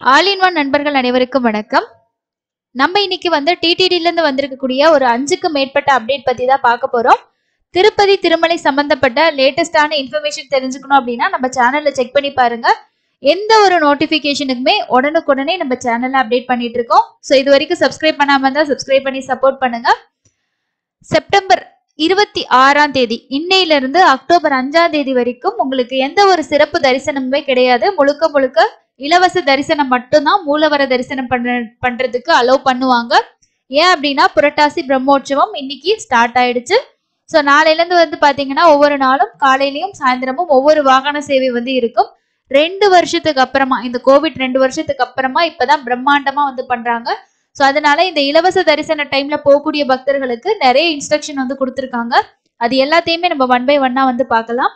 all in one நண்பர்கள் அனைவருக்கும் வணக்கம் நம்ம இன்னைக்கு வந்து டிடிடில இருந்து வந்திருக்கக்கூடிய ஒரு அஞ்சுக்கு மேற்பட்ட அப்டேட் பத்தி தான் பார்க்க போறோம் திருப்பதி திருமலை சம்பந்தப்பட்ட லேட்டஸ்டான இன்ஃபர்மேஷன் தெரிஞ்சுக்கணும் அப்படின்னா நம்ம சேனல்ல செக் பண்ணி பாருங்க எந்த ஒரு நோட்டிபிகேஷனுக்குமே உடனுக்குடனே நம்ம சேனல்ல அப்டேட் பண்ணிட்டு இருக்கோம் ஸோ இது வரைக்கும் சப்ஸ்கிரைப் பண்ணாம இருந்தா சப்ஸ்கிரைப் பண்ணி சப்போர்ட் பண்ணுங்க செப்டம்பர் இருபத்தி ஆறாம் தேதி இன்னையில இருந்து அக்டோபர் அஞ்சாம் தேதி வரைக்கும் உங்களுக்கு எந்த ஒரு சிறப்பு தரிசனமுமே கிடையாது முழுக்க முழுக்க இலவச தரிசனம் மட்டும்தான் மூலவர தரிசனம் பண்ண பண்றதுக்கு அலோவ் பண்ணுவாங்க ஏன் அப்படின்னா புரட்டாசி பிரம்மோற்சவம் இன்னைக்கு ஸ்டார்ட் ஆயிடுச்சு ஸோ நாளையிலேருந்து வந்து பார்த்தீங்கன்னா ஒவ்வொரு நாளும் காலையிலயும் சாயந்தரமும் ஒவ்வொரு வாகன சேவை வந்து இருக்கும் ரெண்டு வருஷத்துக்கு அப்புறமா இந்த கோவிட் ரெண்டு வருஷத்துக்கு அப்புறமா இப்பதான் பிரம்மாண்டமா வந்து பண்றாங்க ஸோ அதனால இந்த இலவச தரிசன டைம்ல போகக்கூடிய பக்தர்களுக்கு நிறைய இன்ஸ்ட்ரக்ஷன் வந்து கொடுத்துருக்காங்க அது எல்லாத்தையுமே நம்ம ஒன் பை ஒன்னா வந்து பார்க்கலாம்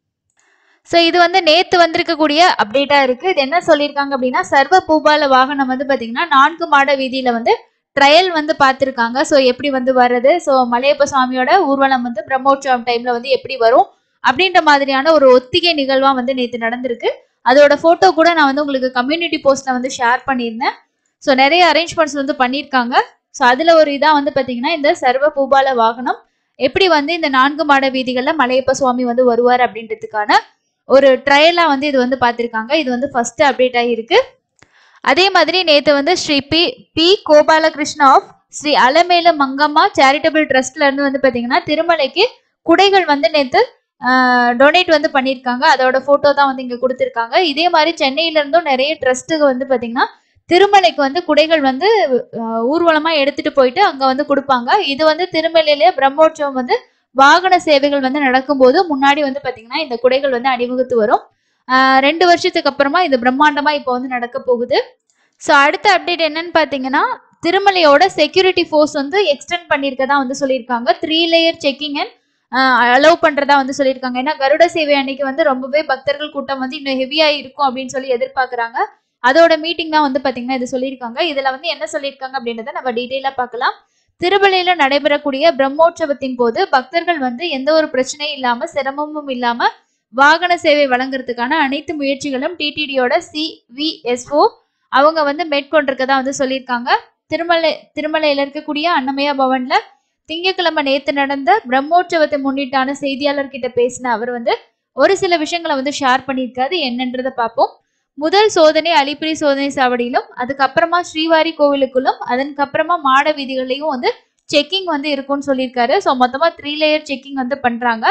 ஸோ இது வந்து நேத்து வந்திருக்கக்கூடிய அப்டேட்டா இருக்கு இது என்ன சொல்லியிருக்காங்க அப்படின்னா சர்வ பூபால வாகனம் வந்து பாத்தீங்கன்னா நான்கு மாட வீதியில வந்து ட்ரையல் வந்து பார்த்துருக்காங்க ஸோ எப்படி வந்து வர்றது ஸோ மலையப்ப சுவாமியோட ஊர்வலம் வந்து பிரம்மோற்சவம் டைம்ல வந்து எப்படி வரும் அப்படின்ற மாதிரியான ஒரு ஒத்திகை நிகழ்வா வந்து நேற்று நடந்திருக்கு அதோட போட்டோ கூட நான் வந்து உங்களுக்கு கம்யூனிட்டி போஸ்ட்ல வந்து ஷேர் பண்ணியிருந்தேன் ஸோ நிறைய அரேஞ்ச்மெண்ட்ஸ் வந்து பண்ணியிருக்காங்க ஸோ அதுல ஒரு இதா வந்து பாத்தீங்கன்னா இந்த சர்வ பூபால வாகனம் எப்படி வந்து இந்த நான்கு மாட வீதிகள்ல மலையப்ப சுவாமி வந்து வருவார் அப்படின்றதுக்கான ஒரு ட்ரையலா வந்து இது வந்து பார்த்திருக்காங்க இது வந்து ஃபர்ஸ்ட் அப்டேட் ஆகியிருக்கு அதே மாதிரி நேத்து வந்து Sri P P Gopalakrishna of Sri Alamela Mangamma charitable ட்ரஸ்ட்ல இருந்து வந்து பாத்தீங்கன்னா திருமலைக்கு குடைகள் வந்து நேத்து டொனேட் வந்து பண்ணியிருக்காங்க அதோட போட்டோ தான் வந்து இங்க கொடுத்துருக்காங்க இதே மாதிரி சென்னையில இருந்தும் நிறைய ட்ரஸ்ட்டுக்கு வந்து பாத்தீங்கன்னா திருமலைக்கு வந்து குடைகள் வந்து அஹ், ஊர்வலமா எடுத்துட்டு போயிட்டு அங்க வந்து கொடுப்பாங்க இது வந்து திருமலையிலேயே பிரம்மோற்சவம் வந்து வாகன சேவைகள் வந்து நடக்கும்போது முன்னாடி வந்து பாத்தீங்கன்னா இந்த குடைகள் வந்து அணிவகுத்து வரும் ஆஹ் ரெண்டு வருஷத்துக்கு அப்புறமா இது பிரம்மாண்டமா இப்போ வந்து நடக்க போகுது ஸோ அடுத்த அப்டேட் என்னன்னு பாத்தீங்கன்னா திருமலையோட செக்யூரிட்டி ஃபோர்ஸ் வந்து எக்ஸ்டெண்ட் பண்ணியிருக்கதா வந்து சொல்லியிருக்காங்க three layer checking and allow பண்றதா வந்து சொல்லியிருக்காங்க ஏன்னா கருட சேவை அன்னைக்கு வந்து ரொம்பவே பக்தர்கள் கூட்டம் வந்து இன்னும் ஹெவியா இருக்கும் அப்படின்னு சொல்லி எதிர்பார்க்கறாங்க அதோட மீட்டிங் தான் வந்து பாத்தீங்கன்னா இது சொல்லியிருக்காங்க இதுல வந்து என்ன சொல்லியிருக்காங்க அப்படின்றத நம்ம டீட்டெயிலா பார்க்கலாம் திருமலையில நடைபெறக்கூடிய பிரம்மோற்சவத்தின் போது பக்தர்கள் வந்து எந்த ஒரு பிரச்சனையும் இல்லாம சிரமமும் இல்லாம வாகன சேவை வழங்குறதுக்கான அனைத்து முயற்சிகளும் டிடிடியோட சிவிஎஸ்ஓ அவங்க வந்து மேற்கொண்டிருக்கதா வந்து சொல்லியிருக்காங்க திருமலை திருமலையில இருக்கக்கூடிய அன்னமயா பவன்ல திங்கட்கிழமை நேத்து நடந்த பிரம்மோற்சவத்தை முன்னிட்டான செய்தியாளர் கிட்ட பேசின அவர் வந்து ஒரு சில விஷயங்களை வந்து ஷேர் பண்ணியிருக்காரு என்னன்றதை பார்ப்போம் முதல் சோதனை அலிப்பிரி சோதனை சாவடியிலும் அதுக்கப்புறமா ஸ்ரீவாரி கோவிலுக்குள்ளும் அதற்கப்புறமா மாட வீதிகளையும் வந்து செக்கிங் வந்து இருக்கும்னு சொல்லியிருக்காரு ஸோ மொத்தமா த்ரீ லேயர் செக்கிங் வந்து பண்றாங்க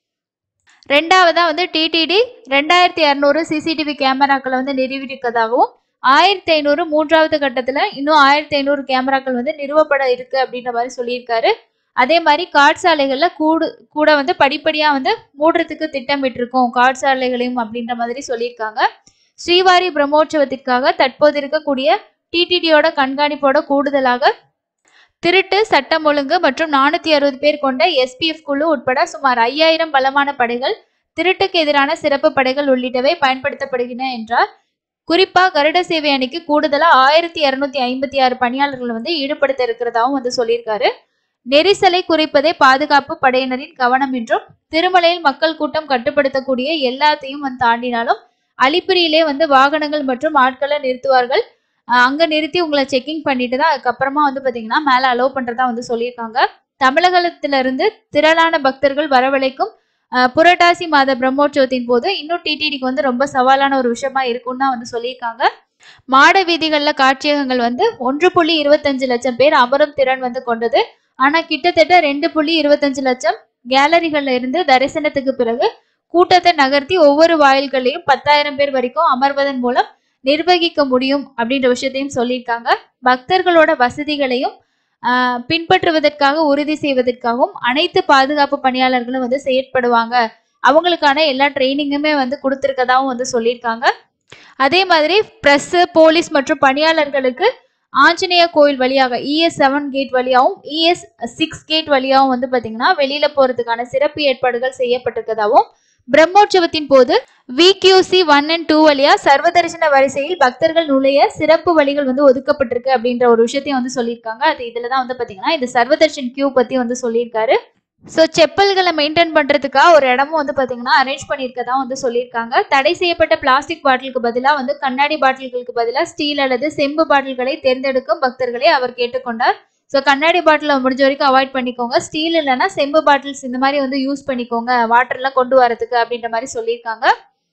ரெண்டாவதா வந்து டிடிடி ரெண்டாயிரத்தி இரநூறு சிசிடிவி கேமராக்களை வந்து நிறுவியிருக்கதாகவும் ஆயிரத்தி ஐநூறு மூன்றாவது கட்டத்துல இன்னும் ஆயிரத்தி ஐநூறு கேமராக்கள் வந்து நிறுவப்பட இருக்கு அப்படின்ற மாதிரி சொல்லியிருக்காரு அதே மாதிரி காட்சாலைகள்ல கூடு கூட வந்து படிப்படியா வந்து மூடுறதுக்கு திட்டமிட்டிருக்கோம் காட்சாலைகளையும் அப்படின்ற மாதிரி சொல்லியிருக்காங்க ஸ்ரீவாரி பிரம்மோற்சவத்திற்காக தற்போது இருக்கக்கூடிய டிடிடியோட கண்காணிப்போட கூடுதலாக திருட்டு சட்டம் ஒழுங்கு மற்றும் நானூத்தி அறுபது பேர் கொண்ட எஸ்பிஎஃப் குழு உட்பட சுமார் ஐயாயிரம் பலமான படைகள் திருட்டுக்கு எதிரான சிறப்பு படைகள் உள்ளிட்டவை பயன்படுத்தப்படுகின்றன என்றார் குறிப்பா கருட சேவை அணிக்கு கூடுதலா ஆயிரத்தி இருநூத்தி ஐம்பத்தி ஆறு பணியாளர்கள் வந்து ஈடுபடுத்த இருக்கிறதாவும் வந்து சொல்லியிருக்காரு நெரிசலை குறைப்பதே பாதுகாப்பு படையினரின் கவனம் என்றும் திருமலையில் மக்கள் கூட்டம் கட்டுப்படுத்தக்கூடிய எல்லாத்தையும் வந்து தாண்டினாலும் அலிப்பிரியிலே வந்து வாகனங்கள் மற்றும் ஆட்களை நிறுத்துவார்கள் அஹ் அங்க நிறுத்தி உங்களை செக்கிங் பண்ணிட்டு தான் அதுக்கப்புறமா வந்து பாத்தீங்கன்னா மேல அலோவ் பண்றதா வந்து சொல்லியிருக்காங்க தமிழகத்துல இருந்து திரளான பக்தர்கள் வரவழைக்கும் அஹ், புரட்டாசி மாத பிரம்மோற்சவத்தின் போது இன்னும் டிடிடிக்கு வந்து ரொம்ப சவாலான ஒரு விஷயமா இருக்கும்னு தான் வந்து சொல்லியிருக்காங்க மாட வீதிகள்ல காட்சியகங்கள் வந்து ஒன்று புள்ளி இருபத்தஞ்சு லட்சம் பேர் அமரும் திறன் வந்து கொண்டது ஆனா கிட்டத்தட்ட ரெண்டு புள்ளி இருபத்தஞ்சு லட்சம் கேலரிகள்ல இருந்து தரிசனத்துக்கு பிறகு கூட்டத்தை நகர்த்தி ஒவ்வொரு வாயில்களையும் பத்தாயிரம் பேர் வரைக்கும் அமர்வதன் மூலம் நிர்வகிக்க முடியும் அப்படின்ற விஷயத்தையும் சொல்லியிருக்காங்க பக்தர்களோட வசதிகளையும் ஆஹ், பின்பற்றுவதற்காக உறுதி செய்வதற்காகவும் அனைத்து பாதுகாப்பு பணியாளர்களும் வந்து செயற்படுவாங்க அவங்களுக்கான எல்லா ட்ரைனிங்குமே வந்து கொடுத்துருக்கதாவும் வந்து சொல்லியிருக்காங்க அதே மாதிரி பிரஸ் போலீஸ் மற்றும் பணியாளர்களுக்கு ஆஞ்சநேய கோயில் வழியாக இஎஸ் செவன் கேட் வழியாகவும் இஎஸ் சிக்ஸ் கேட் வழியாகவும் வந்து பாத்தீங்கன்னா வெளியில போறதுக்கான சிறப்பு ஏற்பாடுகள் செய்யப்பட்டிருக்கதாகவும் பிரம்மோற்சவத்தின் போது விகியூசி ஒன் அண்ட் டூ வழியா சர்வதரிசன வரிசையில் பக்தர்கள் நுழைய சிறப்பு வழிகள் வந்து ஒதுக்கப்பட்டிருக்கு அப்படின்ற ஒரு விஷயத்தையும் வந்து சொல்லியிருக்காங்க அது இதுல தான் வந்து பாத்தீங்கன்னா இந்த சர்வதர்ஷன் கியூ பத்தி வந்து சொல்லியிருக்காரு ஸோ செப்பல்களை மெயின்டைன் பண்றதுக்காக ஒரு இடமும் வந்து பாத்தீங்கன்னா அரேஞ்ச் பண்ணியிருக்கதா வந்து சொல்லியிருக்காங்க தடை செய்யப்பட்ட பிளாஸ்டிக் பாட்டிலுக்கு பதிலாக வந்து கண்ணாடி பாட்டில்களுக்கு பதிலாக ஸ்டீல் அல்லது செம்பு பாட்டில்களை தேர்ந்தெடுக்கும் பக்தர்களை அவர் கேட்டுக்கொண்டார் ஸோ கண்ணாடி பாட்டில் முடிஞ்ச வரைக்கும் அவாய்ட் பண்ணிக்கோங்க ஸ்டீல் இல்லைன்னா செம்பு பாட்டில்ஸ் இந்த மாதிரி வந்து யூஸ் பண்ணிக்கோங்க வாட்டர்லாம் கொண்டு வரதுக்கு அப்படின்ற மாதிரி சொல்லியிருக்காங்க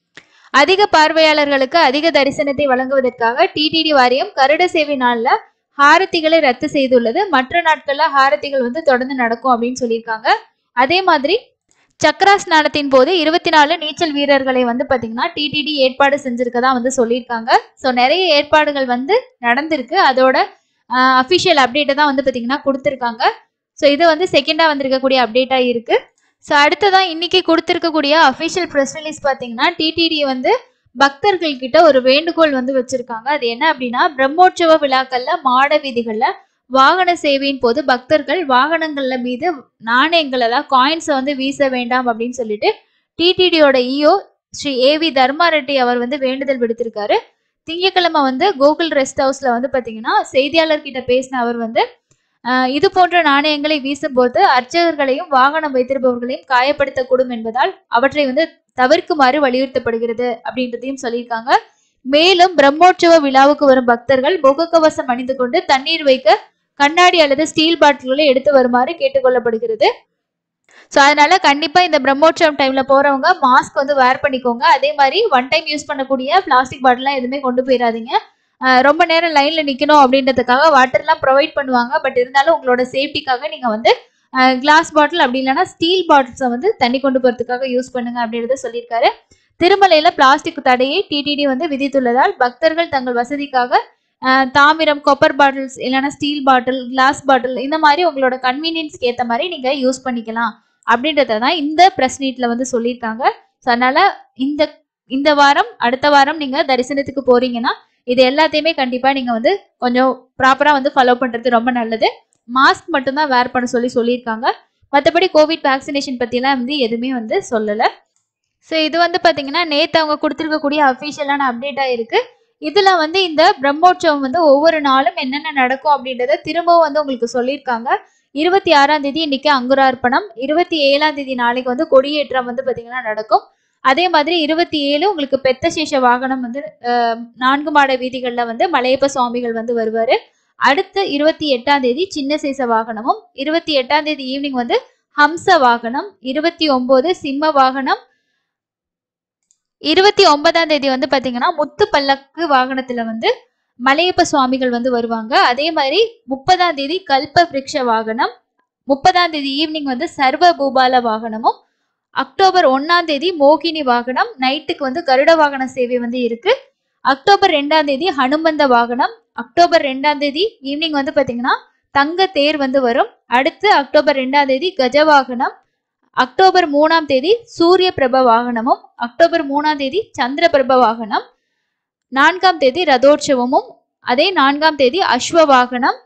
அதிக பார்வையாளர்களுக்கு அதிக தரிசனத்தை வழங்குவதற்காக டிடிடி வாரியம் கருட சேவை நாள்ல ஹாரத்திகளை ரத்து செய்துள்ளது மற்ற நாட்கள்ல ஹாரத்திகள் வந்து தொடர்ந்து நடக்கும் அப்படின்னு சொல்லியிருக்காங்க அதே மாதிரி சக்கரா ஸ்நானத்தின் போது இருபத்தி நாலு நீச்சல் வீரர்களை வந்து பாத்தீங்கன்னா டிடிடி ஏற்பாடு செஞ்சிருக்கதா வந்து சொல்லியிருக்காங்க ஸோ நிறைய ஏற்பாடுகள் வந்து நடந்திருக்கு அதோட அஃபிஷியல் அப்டேட்டை தான் வந்து பாத்தீங்கன்னா கொடுத்துருக்காங்க ஸோ இது வந்து செகண்டா வந்திருக்கக்கூடிய அப்டேட்டா இருக்கு ஸோ அடுத்ததான் இன்னைக்கு கொடுத்துருக்கக்கூடிய அஃபிஷியல் ப்ரெஸ் ரிலீஸ் பார்த்தீங்கன்னா டிடிடி வந்து பக்தர்கள் கிட்ட ஒரு வேண்டுகோள் வந்து வச்சிருக்காங்க அது என்ன அப்படின்னா பிரம்மோற்சவ விழாக்கள்ல மாட வீதிகள்ல வாகன சேவையின் போது பக்தர்கள் வாகனங்கள்ல மீது நாணயங்கள் அதாவது காயின்ஸை வந்து வீச வேண்டாம் அப்படின்னு சொல்லிட்டு டிடிடியோட இஓ ஸ்ரீ ஏவி தர்மா ரெட்டி அவர் வந்து வேண்டுதல் விடுத்திருக்காரு திங்கட்கிழமை வந்து கோகுல் ரெஸ்ட் ஹவுஸ்ல வந்து பாத்தீங்கன்னா செய்தியாளர்கிட்ட பேசின அவர் வந்து ஆஹ் இது போன்ற நாணயங்களை வீசும்போது அர்ச்சகர்களையும் வாகனம் வைத்திருப்பவர்களையும் காயப்படுத்தக்கூடும் என்பதால் அவற்றை வந்து தவிர்க்குமாறு வலியுறுத்தப்படுகிறது அப்படின்றதையும் சொல்லியிருக்காங்க மேலும் பிரம்மோற்சவ விழாவுக்கு வரும் பக்தர்கள் முகக்கவசம் அணிந்து கொண்டு தண்ணீர் வைக்க கண்ணாடி அல்லது ஸ்டீல் பாட்டில்களை எடுத்து வருமாறு கேட்டுக்கொள்ளப்படுகிறது ஸோ அதனால கண்டிப்பா இந்த பிரம்மோற்சவம் டைம்ல போறவங்க மாஸ்க் வந்து வேர் பண்ணிக்கோங்க அதே மாதிரி ஒன் டைம் யூஸ் பண்ணக்கூடிய பிளாஸ்டிக் பாட்டிலாம் எதுவுமே கொண்டு போயிடாதீங்க ஆஹ் ரொம்ப நேரம் லைன்ல நிக்கணும் அப்படின்றதுக்காக வாட்டர்லாம் ப்ரொவைட் பண்ணுவாங்க பட் இருந்தாலும் உங்களோட சேஃப்டிக்காக நீங்க வந்து கிளாஸ் பாட்டில் அப்படி இல்லைன்னா ஸ்டீல் பாட்டில்ஸை வந்து தண்ணி கொண்டு போறதுக்காக யூஸ் பண்ணுங்க அப்படின்றத சொல்லியிருக்காரு திருமலையில பிளாஸ்டிக் தடையை டிடிடி வந்து விதித்துள்ளதால் பக்தர்கள் தங்கள் வசதிக்காக ஆஹ் தாமிரம் கொப்பர் பாட்டில்ஸ் இல்லைன்னா ஸ்டீல் பாட்டில் கிளாஸ் பாட்டில் இந்த மாதிரி உங்களோட கன்வீனியன்ஸ்க்கு ஏற்ற மாதிரி நீங்க யூஸ் பண்ணிக்கலாம் அப்படின்றத தான் இந்த ப்ரெஸ் மீட்ல வந்து சொல்லியிருக்காங்க ஸோ அதனால இந்த இந்த வாரம் அடுத்த வாரம் நீங்க தரிசனத்துக்கு போறீங்கன்னா இது எல்லாத்தையுமே கண்டிப்பா நீங்க வந்து கொஞ்சம் ப்ராப்பரா வந்து ஃபாலோ பண்றது ரொம்ப நல்லது மாஸ்க் மட்டும்தான் வேர் பண்ண சொல்லி சொல்லியிருக்காங்க மற்றபடி கோவிட் வேக்சினேஷன் பற்றிலாம் வந்து எதுவுமே வந்து சொல்லலை ஸோ இது வந்து பார்த்தீங்கன்னா நேற்று அவங்க கொடுத்துருக்கக்கூடிய அஃபிஷியலான அப்டேட்டாக இருக்கு இதில் வந்து இந்த பிரம்மோற்சவம் வந்து ஒவ்வொரு நாளும் என்னென்ன நடக்கும் அப்படின்றத திரும்பவும் வந்து உங்களுக்கு சொல்லியிருக்காங்க இருபத்தி ஆறாம் தேதி இன்னைக்கு அங்குரார்ப்பணம் இருபத்தி ஏழாம் தேதி நாளைக்கு வந்து கொடியேற்றம் வந்து பார்த்தீங்கன்னா நடக்கும் அதே மாதிரி இருபத்தி ஏழு உங்களுக்கு பெத்த சேஷ வாகனம் வந்து அஹ், நான்கு மாட வீதிகளில் வந்து மலையப்ப சுவாமிகள் வந்து வருவார் அடுத்து இருபத்தி எட்டாம் தேதி சின்ன சேச வாகனமும் இருபத்தி எட்டாம் தேதி ஈவினிங் வந்து ஹம்ச வாகனம் இருபத்தி ஒன்பது சிம்ம வாகனம் இருபத்தி ஒன்பதாம் தேதி வந்து பாத்தீங்கன்னா முத்து பல்லக்கு வாகனத்துல வந்து மலையப்ப சுவாமிகள் வந்து வருவாங்க அதே மாதிரி முப்பதாம் தேதி கல்ப விருட்ச வாகனம் முப்பதாம் தேதி ஈவினிங் வந்து சர்வ பூபால வாகனமும் அக்டோபர் ஒன்னாம் தேதி மோகினி வாகனம் நைட்டுக்கு வந்து கருட வாகன சேவை வந்து இருக்கு அக்டோபர் ரெண்டாம் தேதி ஹனுமந்த வாகனம் அக்டோபர் ரெண்டாம் தேதி ஈவினிங் வந்து பாத்தீங்கன்னா தங்க தேர் வந்து வரும் அடுத்து அக்டோபர் ரெண்டாம் தேதி கஜ வாகனம் அக்டோபர் மூணாம் தேதி சூரிய பிரப வாகனமும் அக்டோபர் மூணாம் தேதி சந்திர பிரப வாகனம் நான்காம் தேதி ரதோற்சவமும் அதே நான்காம் தேதி அஸ்வ வாகனம்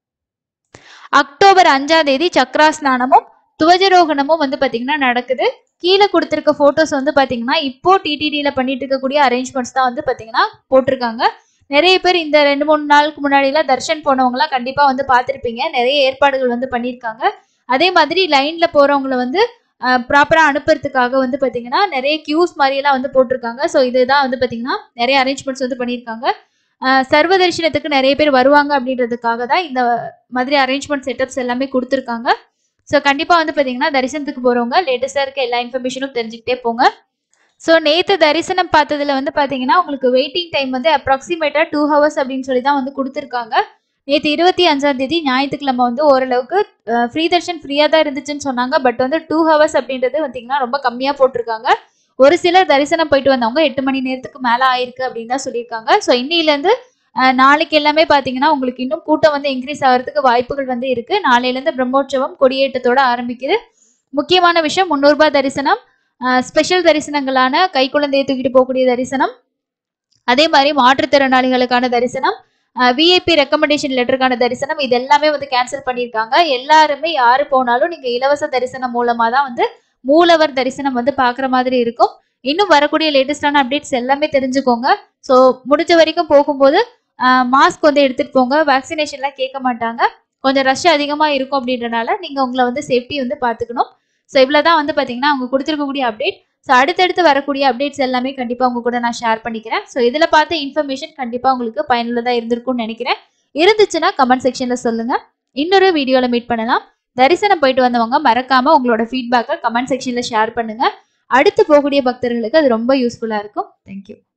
அக்டோபர் அஞ்சாம் தேதி சக்கராஸ்நானமும் துவஜரோகணமும் வந்து பாத்தீங்கன்னா நடக்குது கீழே கொடுத்திருக்க போட்டோஸ் வந்து பாத்தீங்கன்னா இப்போ டிடிடியில பண்ணிட்டு இருக்கக்கூடிய அரேஞ்ச்மெண்ட்ஸ் தான் வந்து பாத்தீங்கன்னா போட்டிருக்காங்க நிறைய பேர் இந்த ரெண்டு மூணு நாளுக்கு முன்னாடிலாம் தர்ஷன் போனவங்கலாம் கண்டிப்பா வந்து பார்த்திருப்பீங்க நிறைய ஏற்பாடுகள் வந்து பண்ணியிருக்காங்க அதே மாதிரி லைன்ல போறவங்கள வந்து ப்ராப்பரா அனுப்புறதுக்காக வந்து பாத்தீங்கன்னா நிறைய கியூஸ் மாதிரி எல்லாம் வந்து போட்டிருக்காங்க ஸோ இதுதான் வந்து பாத்தீங்கன்னா நிறைய அரேஞ்ச்மெண்ட்ஸ் வந்து பண்ணியிருக்காங்க அஹ் சர்வ தரிசனத்துக்கு நிறைய பேர் வருவாங்க அப்படின்றதுக்காக தான் இந்த மாதிரி அரேஞ்ச்மெண்ட் செட்டப்ஸ் எல்லாமே கொடுத்துருக்காங்க ஸோ கண்டிப்பாக வந்து பார்த்தீங்கன்னா தரிசனத்துக்கு போகிறவங்க லேட்டஸ்ட்டாக இருக்க எல்லா இன்ஃபர்மேஷனும் தெரிஞ்சுக்கிட்டே போங்க ஸோ நேற்று தரிசனம் பார்த்ததுல வந்து பார்த்தீங்கன்னா உங்களுக்கு வெயிட்டிங் டைம் வந்து அப்ராக்சிமேட்டாக டூ ஹவர்ஸ் அப்படின்னு சொல்லி தான் வந்து கொடுத்துருக்காங்க நேற்று இருபத்தி அஞ்சாம் தேதி ஞாயிற்றுக்கிழமை வந்து ஓரளவுக்கு ஃப்ரீ தர்ஷன் ஃப்ரீயாக தான் இருந்துச்சுன்னு சொன்னாங்க பட் வந்து டூ ஹவர்ஸ் அப்படின்றது பார்த்தீங்கன்னா ரொம்ப கம்மியாக போட்டிருக்காங்க ஒரு சிலர் தரிசனம் போயிட்டு வந்தவங்க எட்டு மணி நேரத்துக்கு மேலே ஆயிருக்கு அப்படின்னு தான் சொல்லியிருக்காங்க ஸோ இன்னிலேருந்து அஹ், நாளைக்கு எல்லாமே பார்த்தீங்கன்னா உங்களுக்கு இன்னும் கூட்டம் வந்து இன்க்ரீஸ் ஆகிறதுக்கு வாய்ப்புகள் வந்து இருக்கு நாளையிலேருந்து பிரம்மோற்சவம் கொடியேற்றத்தோட ஆரம்பிக்குது முக்கியமான விஷயம் முந்நூறுபா தரிசனம் ஸ்பெஷல் தரிசனங்களான கைக்குழந்தையை தூக்கிட்டு போகக்கூடிய தரிசனம் அதே மாதிரி மாற்றுத்திறனாளிகளுக்கான தரிசனம் விஐபி ரெக்கமெண்டேஷன் லெட்டருக்கான தரிசனம் இது எல்லாமே வந்து கேன்சல் பண்ணியிருக்காங்க எல்லாருமே யாரு போனாலும் நீங்க இலவச தரிசனம் மூலமா தான் வந்து மூலவர் தரிசனம் வந்து பார்க்குற மாதிரி இருக்கும் இன்னும் வரக்கூடிய லேட்டஸ்டான அப்டேட்ஸ் எல்லாமே தெரிஞ்சுக்கோங்க ஸோ முடிஞ்ச வரைக்கும் போகும்போது மாஸ்க் வந்து எடுத்துட்டு போங்க வேக்சினேஷன்லாம் கேட்க மாட்டாங்க கொஞ்சம் ரஷ் அதிகமாக இருக்கும் அப்படின்றனால நீங்கள் உங்களை வந்து சேஃப்டி வந்து பார்த்துக்கணும் ஸோ இவ்வளோ தான் வந்து பார்த்தீங்கன்னா அவங்க கொடுத்துருக்கக்கூடிய அப்டேட் ஸோ அடுத்தடுத்து வரக்கூடிய அப்டேட்ஸ் எல்லாமே கண்டிப்பாக உங்க கூட நான் ஷேர் பண்ணிக்கிறேன் ஸோ இதில் பார்த்த இன்ஃபர்மேஷன் கண்டிப்பாக உங்களுக்கு பயனுள்ளதாக இருந்திருக்கும்னு நினைக்கிறேன் இருந்துச்சுன்னா கமெண்ட் செக்ஷனில் சொல்லுங்கள் இன்னொரு வீடியோவில் மீட் பண்ணலாம் தரிசனம் போயிட்டு வந்தவங்க மறக்காம உங்களோட ஃபீட்பேக்கை கமெண்ட் செக்ஷனில் ஷேர் பண்ணுங்க அடுத்து போகக்கூடிய பக்தர்களுக்கு அது ரொம்ப யூஸ்ஃபுல்லாக இருக்கும் தேங்க்யூ